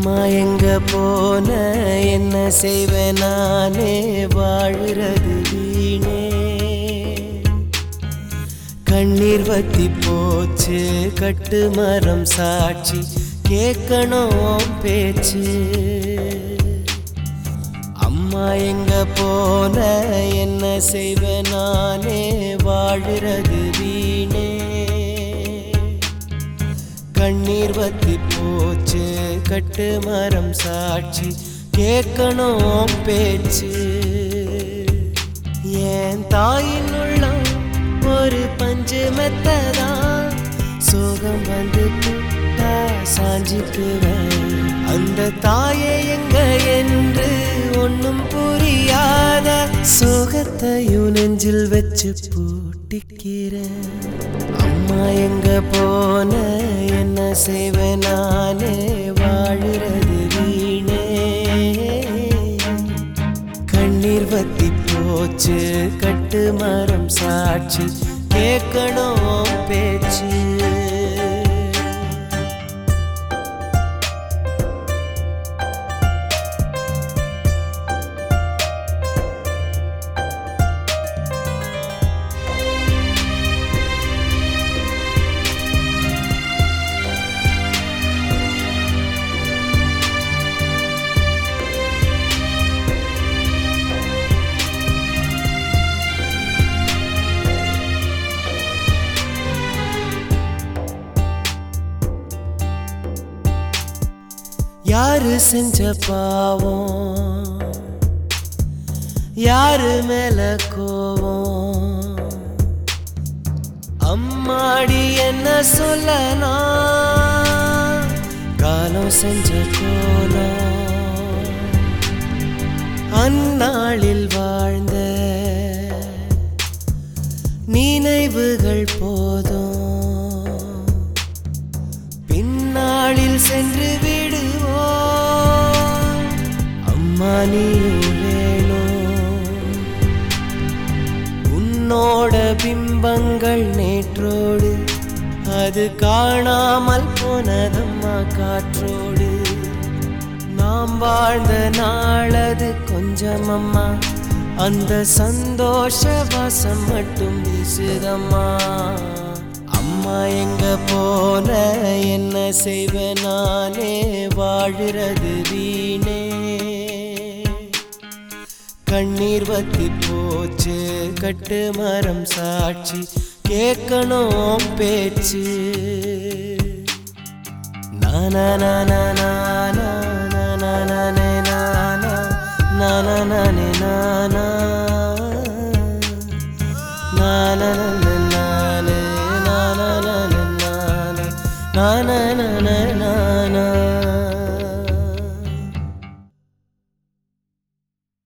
அம்மா எங்க போன என்ன செய்வேன் நானே வாழுறது வீணே கண்ணீர் வத்தி போச்சு கட்டு மரம் சாட்சி கேட்கணும் பேச்சு அம்மா எங்க போன என்ன செய்வேன் நானே வாழுறது வீணே கண்ணீர் வத்தி போச்சு கட்டு மரம் சாட்சி கேட்கணும் பேச்சு என் தாயின் உள்ளம் ஒரு பஞ்சு மெத்ததான் சோகம் வந்து புட்டா சாஞ்சிக்குவேன் அந்த தாயை எங்க என்று ஒன்னும் புரியாத சோகத்தையும் நெஞ்சில் வச்சு பூட்டிக்கிறேன் அம்மா எங்க போன என்ன செய்வேன் நானே வாழுறது வீணே கண்ணீர் வத்தி போச்சு கட்டு மரம் சாட்சி கேட்கணும் பேச்சு யாரு செஞ்ச பாவம் யாரு மேல கோவம் அம்மாடி என்ன சொல்லனா காலம் செஞ்ச கோலம் அந்நாளில் வாழ்ந்த நினைவுகள் போதும் பின்னாளில் சென்று விடுவோம் அம்மா நீயும் வேணும் உன்னோட பிம்பங்கள் நேற்றோடு அது காணாமல் போனதம்மா காற்றோடு நாம் வாழ்ந்த நாளது கொஞ்சம் அம்மா அந்த சந்தோஷ வாசம் மட்டும் வீசுதம்மா அம்மா எங்க போன என்ன செய்வேன் நானே வாழுறது வீணே கண்ணீர் வத்தி போச்சு கட்டு மரம் சாட்சி கேட்கணும் பேச்சு நானா நானா நானா நானா நானே நானா நானா நானே நானா நானா நானே நானே நானா நானே நானே நானா